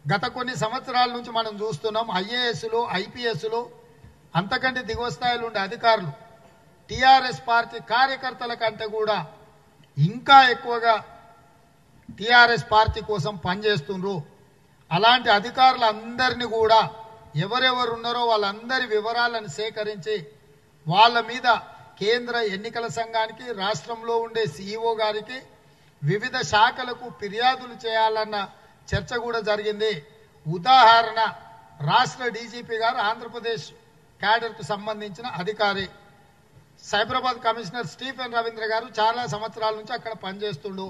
గత కొన్ని సంవత్సరాల నుంచి మనం చూస్తున్నాం ఐఏఎస్లు ఐపీఎస్లు అంతకంటే దిగువ స్థాయిలో ఉండే అధికారులు టిఆర్ఎస్ పార్టీ కార్యకర్తల కంటే కూడా ఇంకా ఎక్కువగా టిఆర్ఎస్ పార్టీ కోసం పనిచేస్తుండ్రు అలాంటి అధికారులందరినీ కూడా ఎవరెవరు ఉన్నారో వాళ్ళందరి వివరాలను సేకరించి వాళ్ళ మీద కేంద్ర ఎన్నికల సంఘానికి రాష్ట్రంలో ఉండే సిఇఓ గారికి వివిధ శాఖలకు ఫిర్యాదులు చేయాలన్న చర్చ కూడా జరిగింది ఉదాహరణ రాష్ట్ర డీజీపీ గారు ఆంధ్రప్రదేశ్ క్యాడర్కు సంబంధించిన అధికారి సైబరాబాద్ కమిషనర్ స్టీఫెన్ రవీంద్ర గారు చాలా సంవత్సరాల నుంచి అక్కడ పనిచేస్తుండు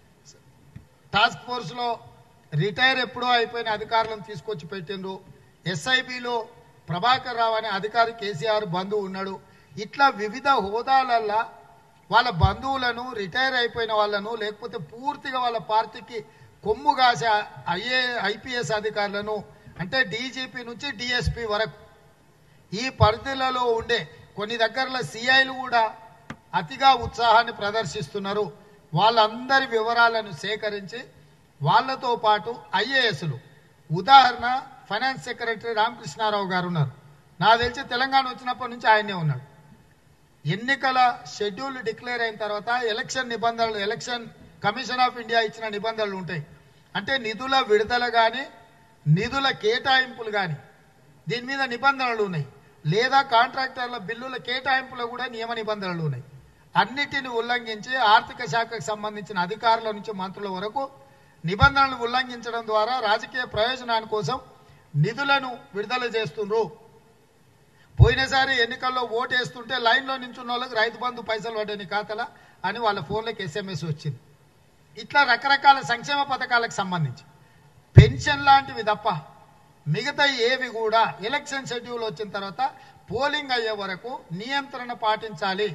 టాస్క్ ఫోర్స్లో రిటైర్ ఎప్పుడో అయిపోయిన అధికారులను తీసుకొచ్చి పెట్టిండ్రు ఎస్ఐబిలో ప్రభాకర్ రావు అనే అధికారి కేసీఆర్ బంధువు ఉన్నాడు ఇట్లా వివిధ హోదాలల్లా వాళ్ళ బంధువులను రిటైర్ అయిపోయిన వాళ్ళను లేకపోతే పూర్తిగా వాళ్ళ పార్టీకి కొమ్ము కాసే ఐఏ ఐపీఎస్ అధికారులను అంటే డీజీపీ నుంచి డిఎస్పీ వరకు ఈ పరిధిలలో ఉండే కొన్ని దగ్గరలో సిఐలు కూడా అతిగా ఉత్సాహాన్ని ప్రదర్శిస్తున్నారు వాళ్ళందరి వివరాలను సేకరించి వాళ్ళతో పాటు ఐఏఎస్లు ఉదాహరణ ఫైనాన్స్ సెక్రటరీ రామకృష్ణారావు గారు ఉన్నారు నాకు తెలిసి తెలంగాణ వచ్చినప్పటి నుంచి ఆయనే ఉన్నాడు ఎన్నికల షెడ్యూల్ డిక్లేర్ అయిన తర్వాత ఎలక్షన్ నిబంధనలు ఎలక్షన్ కమిషన్ ఆఫ్ ఇండియా ఇచ్చిన నిబంధనలు ఉంటాయి అంటే నిధుల విడుదల కానీ నిధుల కేటాయింపులు కానీ దీని మీద నిబంధనలు ఉన్నాయి లేదా కాంట్రాక్టర్ల బిల్లుల కేటాయింపులో కూడా నియమ నిబంధనలు ఉన్నాయి అన్నిటిని ఉల్లంఘించి ఆర్థిక శాఖకు సంబంధించిన అధికారుల నుంచి మంత్రుల వరకు నిబంధనలు ఉల్లంఘించడం ద్వారా రాజకీయ ప్రయోజనాని కోసం నిధులను విడుదల చేస్తుండ్రు పోయినసారి ఎన్నికల్లో ఓటు వేస్తుంటే లైన్లో నించున్న వాళ్ళకి రైతు బంధు పైసలు పడ్డాయి నీ ఖాతాలా అని వాళ్ళ ఫోన్లోకి ఎస్ఎంఎస్ వచ్చింది ఇట్లా రకరకాల సంక్షేమ పథకాలకు సంబంధించి పెన్షన్ లాంటివి తప్ప మిగతా ఏవి కూడా ఎలక్షన్ షెడ్యూల్ వచ్చిన తర్వాత పోలింగ్ అయ్యే వరకు నియంత్రణ పాటించాలి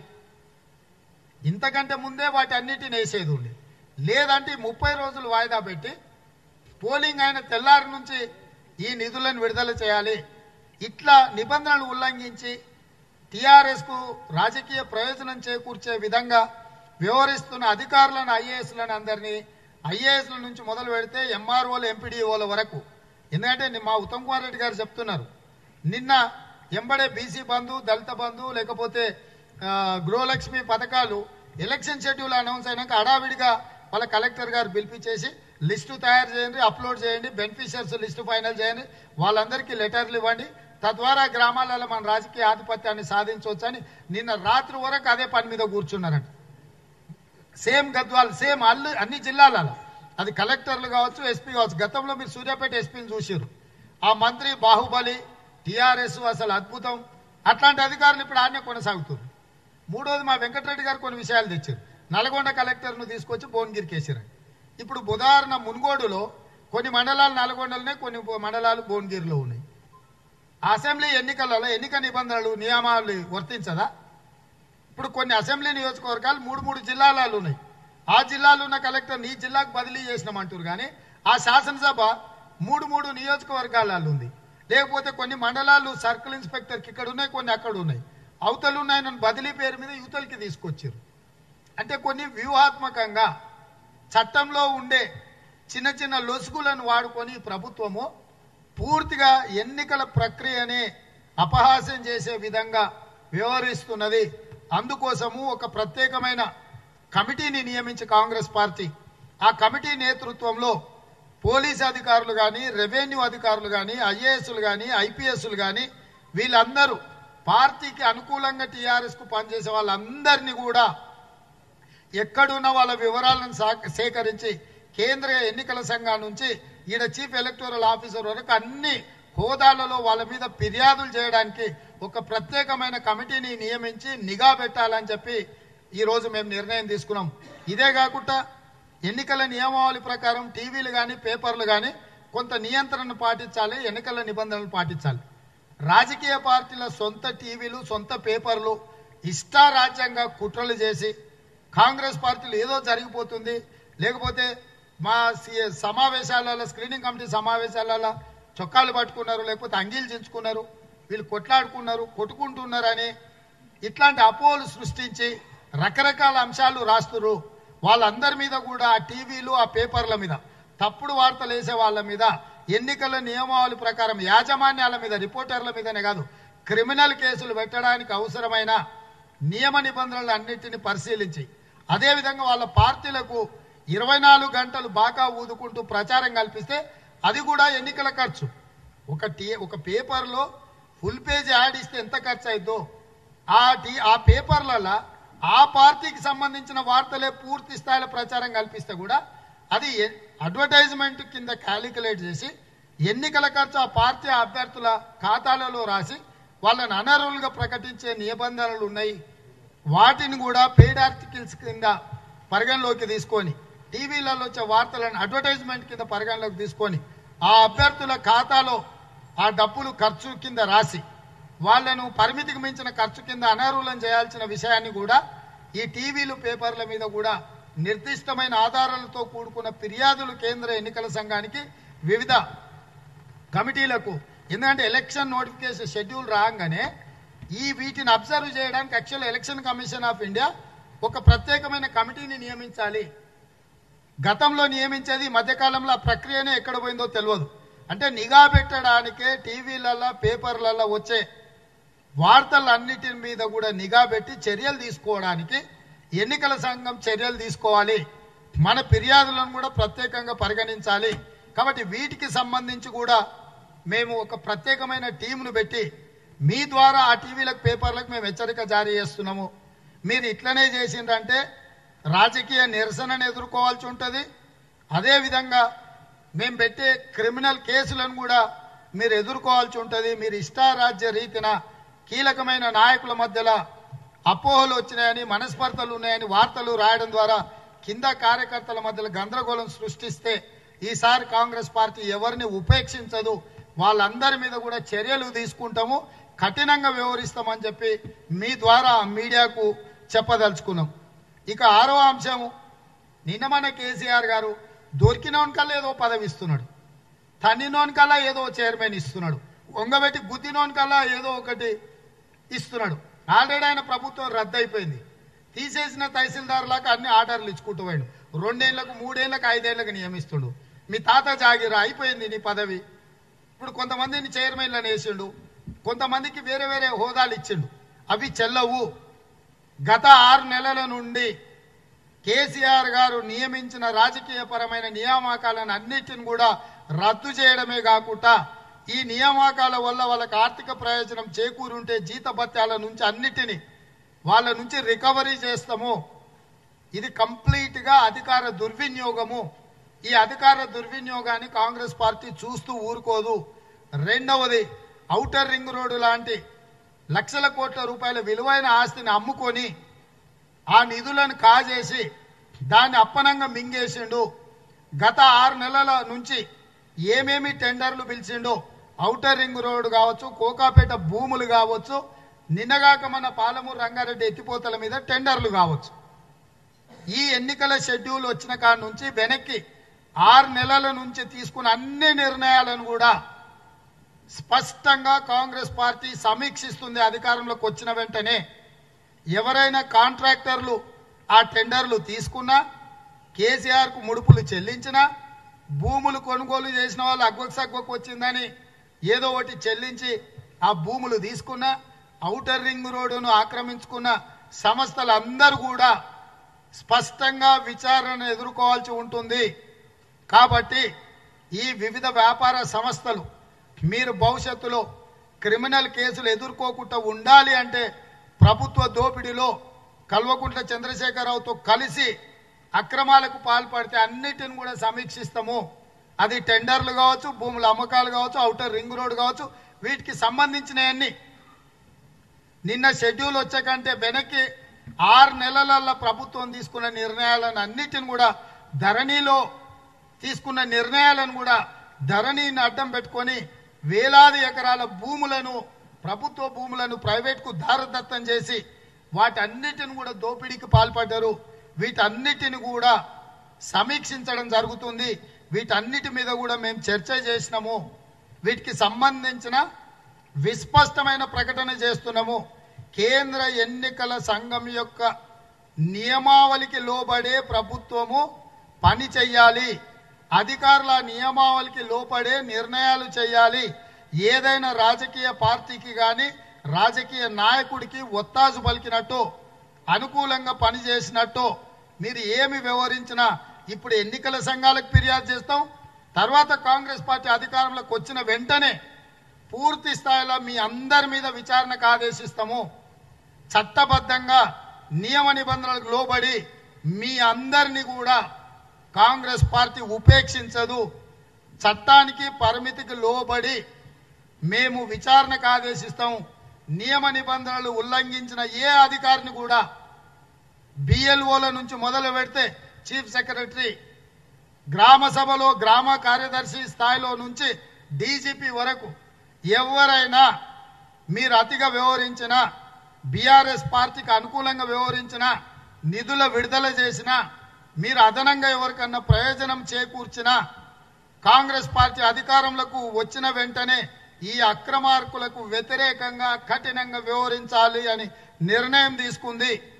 ఇంతకంటే ముందే వాటి అన్నిటిని వేసేది ఉంది లేదంటే ఈ ముప్పై రోజులు వాయిదా పెట్టి పోలింగ్ అయిన తెల్లారి నుంచి ఈ నిధులను విడుదల చేయాలి ఇట్లా నిబంధనలు ఉల్లంఘించి టీఆర్ఎస్కు రాజకీయ ప్రయోజనం చేకూర్చే విధంగా వ్యవహరిస్తున్న అధికారులను ఐఏఎస్లను అందరినీ ఐఏఎస్ల నుంచి మొదలు పెడితే ఎంఆర్ఓలు ఎంపీడీఓల వరకు ఎందుకంటే ని- మా ఉత్తమ్ కుమార్ రెడ్డి గారు చెప్తున్నారు నిన్న ఎంబడే బీసీ బంధు దళిత బంధు లేకపోతే ఆ, గృహలక్ష్మి పథకాలు ఎలక్షన్ షెడ్యూల్ అనౌన్స్ అయినాక హడావిడిగా వాళ్ళ కలెక్టర్ గారు పిలిపించేసి లిస్టు తయారు చేయండి అప్లోడ్ చేయండి బెనిఫిషియర్స్ లిస్టు ఫైనల్ చేయండి వాళ్ళందరికీ లెటర్లు ఇవ్వండి తద్వారా గ్రామాలలో మన రాజకీయ ఆధిపత్యాన్ని సాధించవచ్చని నిన్న రాత్రి వరకు అదే పని మీద కూర్చున్నారంట సేమ్ గద్వాల్ సేమ్ అల్లు అన్ని జిల్లాలలో అది కలెక్టర్లు కావచ్చు ఎస్పీ కావచ్చు గతంలో మీరు సూర్యాపేట ఎస్పీని చూసారు ఆ మంత్రి బాహుబలి టిఆర్ఎస్ అసలు అద్భుతం అట్లాంటి అధికారులు ఇప్పుడు ఆడనే కొనసాగుతుంది మూడోది మా వెంకటరెడ్డి గారు కొన్ని విషయాలు తెచ్చారు నల్గొండ కలెక్టర్ను తీసుకొచ్చి భువనగిరికి వేసారు ఇప్పుడు ఉదాహరణ మున్గోడులో కొన్ని మండలాలు నల్గొండలోనే కొన్ని మండలాలు భువనగిరిలో ఉన్నాయి అసెంబ్లీ ఎన్నికలలో ఎన్నిక నిబంధనలు నియమాలు వర్తించదా ఇప్పుడు కొన్ని అసెంబ్లీ నియోజకవర్గాలు మూడు మూడు జిల్లాలు ఉన్నాయి ఆ జిల్లాలో ఉన్న కలెక్టర్ ఈ జిల్లాకు బదిలీ చేసినామంటారు కానీ ఆ శాసనసభ మూడు మూడు నియోజకవర్గాలలో ఉంది లేకపోతే కొన్ని మండలాలు సర్కిల్ ఇన్స్పెక్టర్కి ఇక్కడ ఉన్నాయి కొన్ని అక్కడ ఉన్నాయి అవతలు ఉన్నాయి నన్ను బదిలీ పేరు మీద యువతలకి తీసుకొచ్చారు అంటే కొన్ని వ్యూహాత్మకంగా చట్టంలో ఉండే చిన్న చిన్న లొసుగులను వాడుకొని ఈ ప్రభుత్వము పూర్తిగా ఎన్నికల ప్రక్రియనే అపహాస్యం చేసే విధంగా వ్యవహరిస్తున్నది అందుకోసము ఒక ప్రత్యేకమైన కమిటీని నియమించి కాంగ్రెస్ పార్టీ ఆ కమిటీ నేతృత్వంలో పోలీస్ అధికారులు కానీ రెవెన్యూ అధికారులు కానీ ఐఏఎస్లు కానీ ఐపీఎస్లు కానీ వీళ్ళందరూ పార్టీకి అనుకూలంగా టీఆర్ఎస్కు పనిచేసే వాళ్ళందరినీ కూడా ఎక్కడున్న వాళ్ళ వివరాలను సా- సేకరించి కేంద్ర ఎన్నికల సంఘం నుంచి ఈడ చీఫ్ ఎలక్టోరల్ ఆఫీసర్ వరకు అన్ని హోదాలలో వాళ్ళ మీద ఫిర్యాదులు చేయడానికి ఒక ప్రత్యేకమైన కమిటీని నియమించి నిఘా పెట్టాలని చెప్పి ఈ రోజు మేము నిర్ణయం తీసుకున్నాం ఇదే కాకుండా ఎన్నికల నియమావళి ప్రకారం టీవీలు కానీ పేపర్లు కానీ కొంత నియంత్రణ పాటించాలి ఎన్నికల నిబంధనలు పాటించాలి రాజకీయ పార్టీల సొంత టీవీలు సొంత పేపర్లు ఇష్టారాజ్యంగా కుట్రలు చేసి కాంగ్రెస్ పార్టీలు ఏదో జరిగిపోతుంది లేకపోతే మా సి- సమావేశాలలో స్క్రీనింగ్ కమిటీ సమావేశాలలో చొక్కాలు పట్టుకున్నారు లేకపోతే అంగీలు చించుకున్నారు వీళ్ళు కొట్లాడుకున్నారు కొట్టుకుంటున్నారని ఇట్లాంటి అపోహలు సృష్టించి రకరకాల అంశాలు రాస్తున్నారు వాళ్ళందరి మీద కూడా ఆ టీవీలు ఆ పేపర్ల మీద తప్పుడు వార్తలు వేసే వాళ్ళ మీద ఎన్నికల నియమావళి ప్రకారం యాజమాన్యాల మీద రిపోర్టర్ల మీదనే కాదు క్రిమినల్ కేసులు పెట్టడానికి అవసరమైన నియమ నిబంధనలు అన్నింటినీ పరిశీలించి అదేవిధంగా వాళ్ళ పార్టీలకు ఇరవై నాలుగు గంటలు బాగా ఊదుకుంటూ ప్రచారం కల్పిస్తే అది కూడా ఎన్నికల ఖర్చు ఒక టీ ఒక పేపర్లో ఫుల్ పేజ్ యాడ్ ఇస్తే ఎంత ఖర్చు అయిద్దో ఆ టీ ఆ పేపర్లలో ఆ పార్టీకి సంబంధించిన వార్తలే పూర్తి స్థాయిలో ప్రచారం కల్పిస్తే కూడా అది ఎ- అడ్వర్టైజ్మెంట్ కింద క్యాలిక్యులేట్ చేసి ఎన్నికల ఖర్చు ఆ పార్టీ అభ్యర్థుల ఖాతాలలో రాసి వాళ్ళని అనర్హులుగా ప్రకటించే నిబంధనలు ఉన్నాయి వాటిని కూడా పెయిడ్ ఆర్టికల్స్ కింద పరిగణలోకి తీసుకొని టీవీలలో వచ్చే వార్తలను అడ్వర్టైజ్మెంట్ కింద పరిగణలోకి తీసుకొని ఆ అభ్యర్థుల ఖాతాలో ఆ డబ్బులు ఖర్చు కింద రాసి వాళ్ళను పరిమితికి మించిన ఖర్చు కింద అనర్హులను చేయాల్సిన విషయాన్ని కూడా ఈ టీవీలు పేపర్ల మీద కూడా నిర్దిష్టమైన ఆధారాలతో కూడుకున్న ఫిర్యాదులు కేంద్ర ఎన్నికల సంఘానికి వివిధ కమిటీలకు ఎందుకంటే ఎలక్షన్ నోటిఫికేషన్ షెడ్యూల్ రాగానే ఈ వీటిని అబ్జర్వ్ చేయడానికి actual election commission of India ఒక ప్రత్యేకమైన కమిటీని నియమించాలి గతంలో నియమించేది ఈ మధ్యకాలంలో ఆ ప్రక్రియనే ఎక్కడ పోయిందో తెలియదు అంటే నిఘా పెట్టడానికే టీవీలలో పేపర్లలో వచ్చే వార్తలన్నిటి మీద కూడా నిఘా పెట్టి చర్యలు తీసుకోవడానికి ఎన్నికల సంఘం చర్యలు తీసుకోవాలి మన ఫిర్యాదులను కూడా ప్రత్యేకంగా పరిగణించాలి కాబట్టి వీటికి సంబంధించి కూడా మేము ఒక ప్రత్యేకమైన టీంను పెట్టి మీ ద్వారా ఆ టీవీలకు పేపర్లకు మేము హెచ్చరిక జారీ చేస్తున్నాము మీరు ఇట్లనే చేసిండ్రంటే రాజకీయ నిరసనను ఎదుర్కోవాల్సి ఉంటుంది అదేవిధంగా మేము పెట్టే క్రిమినల్ కేసులను కూడా మీరు ఎదుర్కోవాల్సి ఉంటుంది మీరు ఇష్టారాజ్య రీతిన కీలకమైన నాయకుల మధ్యలో అపోహలు వచ్చినాయని మనస్పర్ధలు ఉన్నాయని వార్తలు రాయడం ద్వారా కింద కార్యకర్తల మధ్యలో గందరగోళం సృష్టిస్తే ఈసారి కాంగ్రెస్ పార్టీ ఎవరిని ఉపేక్షించదు వాళ్ళందరి మీద కూడా చర్యలు తీసుకుంటాము కఠినంగా వ్యవహరిస్తామని చెప్పి మీ ద్వారా మీడియాకు చెప్పదలుచుకున్నాం ఇక ఆరో అంశము నిన్న మన కేసీఆర్ గారు దొరికినోని కల్లా ఏదో పదవి ఇస్తున్నాడు తన్నినోని కల్లా ఏదో చైర్మన్ ఇస్తున్నాడు వంగబెట్టి గుద్దినోని కల్లా ఏదో ఒకటి ఇస్తున్నాడు ఆల్రెడీ ఆయన ప్రభుత్వం రద్దయిపోయింది తీసేసిన తహసీల్దార్లకు అన్ని ఆర్డర్లు ఇచ్చుకుంటూ పోయాడు రెండేళ్లకు మూడేళ్లకు ఐదేళ్లకు నియమిస్తుండు మీ తాత జాగిరా అయిపోయింది నీ పదవి ఇప్పుడు కొంతమందిని చైర్మన్లను వేసిండు కొంతమందికి వేరే వేరే హోదాలు ఇచ్చిండు అవి చెల్లవు గత ఆరు నెలల నుండి కేసీఆర్ గారు నియమించిన రాజకీయపరమైన నియామకాలను అన్నిటిని కూడా రద్దు చేయడమే కాకుండా ఈ నియామకాల వల్ల వాళ్ళకి ఆర్థిక ప్రయోజనం చేకూరుంటే జీతభత్యాల నుంచి అన్నిటిని వాళ్ళ నుంచి రికవరీ చేస్తాము ఇది కంప్లీట్ గా అధికార దుర్వినియోగము ఈ అధికార దుర్వినియోగాన్ని కాంగ్రెస్ పార్టీ చూస్తూ ఊరుకోదు రెండవది ఔటర్ రింగ్ రోడ్డు లాంటి లక్షల కోట్ల రూపాయల విలువైన ఆస్తిని అమ్ముకొని ఆ నిధులను కాజేసి దాన్ని అప్పనంగా మింగేసిండు గత ఆరు నెలల నుంచి ఏమేమి టెండర్లు పిలిచిండో ఔటర్ రింగ్ రోడ్ కావచ్చు కోకాపేట భూములు కావచ్చు నిన్నగాక మన పాలమూరు రంగారెడ్డి ఎత్తిపోతల మీద టెండర్లు కావచ్చు ఈ ఎన్నికల షెడ్యూల్ వచ్చిన కాడి నుంచి వెనక్కి ఆరు నెలల నుంచి తీసుకున్న అన్ని నిర్ణయాలను కూడా స్పష్టంగా కాంగ్రెస్ పార్టీ సమీక్షిస్తుంది అధికారంలోకి వచ్చిన వెంటనే ఎవరైనా కాంట్రాక్టర్లు ఆ టెండర్లు తీసుకున్నా కేసీఆర్ కు ముడుపులు చెల్లించినా భూములు కొనుగోలు చేసిన వాళ్ళు అగ్వకు సగ్వకు వచ్చిందని ఏదో ఒకటి చెల్లించి ఆ భూములు తీసుకున్నా ఔటర్ రింగ్ రోడ్డును ఆక్రమించుకున్న సంస్థలందరూ కూడా స్పష్టంగా విచారణ ఎదుర్కోవాల్సి ఉంటుంది కాబట్టి ఈ వివిధ వ్యాపార సంస్థలు మీరు భవిష్యత్తులో క్రిమినల్ కేసులు ఎదుర్కోకుండా ఉండాలి అంటే ప్రభుత్వ దోపిడీలో కల్వకుంట్ల చంద్రశేఖరరావుతో కలిసి అక్రమాలకు పాల్పడితే అన్నిటిని కూడా సమీక్షిస్తాము అది టెండర్లు కావచ్చు భూముల అమ్మకాలు కావచ్చు ఔటర్ రింగ్ రోడ్ కావచ్చు వీటికి సంబంధించినవన్నీ నిన్న షెడ్యూల్ వచ్చాకంటే వెనక్కి ఆరు నెలలలో ప్రభుత్వం తీసుకున్న నిర్ణయాలను అన్నిటిని కూడా ధరణిలో తీసుకున్న నిర్ణయాలను కూడా ధరణిని అడ్డం పెట్టుకొని వేలాది ఎకరాల భూములను ప్రభుత్వ భూములను ప్రైవేట్కు దారదత్తం చేసి వాటన్నిటిని కూడా దోపిడీకి పాల్పడ్డారు వీటన్నిటిని కూడా సమీక్షించడం జరుగుతుంది వీటన్నిటి మీద కూడా మేము చర్చ చేసినాము వీటికి సంబంధించిన విస్పష్టమైన ప్రకటన చేస్తున్నాము కేంద్ర ఎన్నికల సంఘం యొక్క నియమావళికి లోబడే ప్రభుత్వము పని చెయ్యాలి అధికారుల నియమావళికి లోపడే నిర్ణయాలు చేయాలి ఏదైనా రాజకీయ పార్టీకి కానీ రాజకీయ నాయకుడికి ఒత్తాసు పలికినట్టు అనుకూలంగా పనిచేసినట్టు మీరు ఏమి వివరించినా ఇప్పుడు ఎన్నికల సంఘాలకు ఫిర్యాదు చేస్తాం తర్వాత కాంగ్రెస్ పార్టీ అధికారంలోకి వచ్చిన వెంటనే పూర్తి స్థాయిలో మీ అందరి మీద విచారణకు ఆదేశిస్తాము చట్టబద్ధంగా నియమ నిబంధనలకు లోబడి మీ అందరినీ కూడా కాంగ్రెస్ పార్టీ ఉపేక్షించదు చట్టానికి పరిమితికి లోబడి మేము విచారణకు ఆదేశిస్తాం నియమ నిబంధనలు ఉల్లంఘించిన ఏ అధికారిని కూడా బిఎల్ఓల నుంచి మొదలు పెడితే చీఫ్ సెక్రటరీ గ్రామ సభలో గ్రామ కార్యదర్శి స్థాయిలో నుంచి డీజీపీ వరకు ఎవరైనా మీరు అతిగా వ్యవహరించిన బీఆర్ఎస్ పార్టీకి అనుకూలంగా వ్యవహరించిన నిధుల విడుదల చేసిన మీరు అదనంగా ఎవరికన్నా ప్రయోజనం చేకూర్చిన కాంగ్రెస్ పార్టీ అధికారంలోకి వచ్చిన వెంటనే ఈ అక్రమార్కులకు వ్యతిరేకంగా కఠినంగా వ్యవహరించాలి అని నిర్ణయం తీసుకుంది